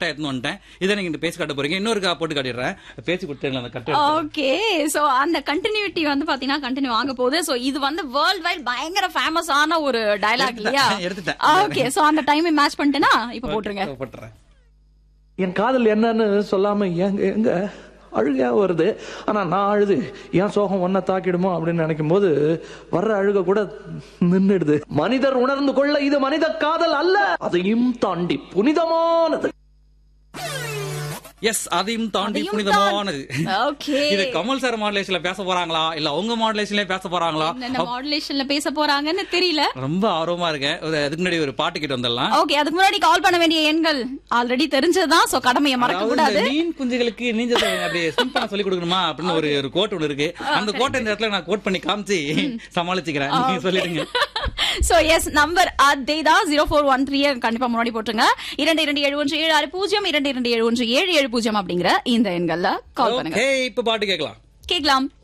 கரெக்டா எடுத்துன்னு வந்துட்டேன் இதை நீங்க இந்த பேசி காட்ட போறீங்க இன்னொரு கா- போட்டு காட்டிடுறேன் பேசி கொடுத்துருங்களா அந்த கட்டு ஓகே சோ அந்த கண்டினியூட்டி வந்து பாத்தீங்கன்னா கண்டினியூ ஆக போகுது சோ இது வந்து வேர்ல்ட் வைட் பயங்கர ஃபேமஸ் ஆன ஒரு டயலாக் இல்லையா எடுத்துட்டேன். ஓகே சோ அந்த டைம் மேட்ச் பண்ணிட்டேனா இப்ப போட்டுருங்க போட்டுறேன் என் காதல் என்னன்னு சொல்லாம எங்க எங்க அழுகையா வருது ஆனா நான் அழுது என் சோகம் ஒன்ன தாக்கிடுமோ அப்படின்னு நினைக்கும் போது வர்ற அழுக கூட நின்னுடுது மனிதர் உணர்ந்து கொள்ள இது மனித காதல் அல்ல அதையும் தாண்டி புனிதமானது எஸ் அதையும் தாண்டி அதையும் புனிதமானது ஓகே இது கமல் சார் மாடுலேஷன்ல பேச போறாங்களா இல்ல அவங்க மாடுலேஷன்ல பேச போறாங்களா என்ன மாடுலேஷன்ல பேச போறாங்கன்னு தெரியல ரொம்ப ஆர்வமா இருக்கேன் ஒரு அதுக்கு முன்னாடி ஒரு பாட்டு கிட்ட வந்துடலாம் ஓகே அதுக்கு முன்னாடி கால் பண்ண வேண்டிய எண்கள் ஆல்ரெடி தெரிஞ்சதுதான் சோ கடமையை மறக்க அதாவது கூடாது இந்த மீன் குஞ்சுகளுக்கு நீஞ்ச அப்படி ஸ்விம் பண்ண சொல்லி கொடுக்கணுமா அப்படின்னு ஒரு ஒரு கோட் ஒன்று இருக்கு அந்த கோட்டை இந்த இடத்துல நான் கோட் பண்ணி காமிச்சு சமாளிச்சுக்கிறேன் நீங்க சொல்லிடுங்க சோ எஸ் நம்பர் அதேதான் ஜீரோ ஃபோர் ஒன் த்ரீ கண்டிப்பா முன்னாடி போட்டுருங்க இரண்டு இரண்டு ஏழு ஒன்று ஏழு ஆறு பூஜ்ஜியம் இரண்டு இரண்டு ஏழு ஒன்று ஏழு ஏழு பூஜ்ஜியம் அப்படிங்கிற இந்த எண்கள்ல கால் பண்ணுங்க ஓகே இப்ப பாட்டு கேட்கலாம் கேக்கலாம்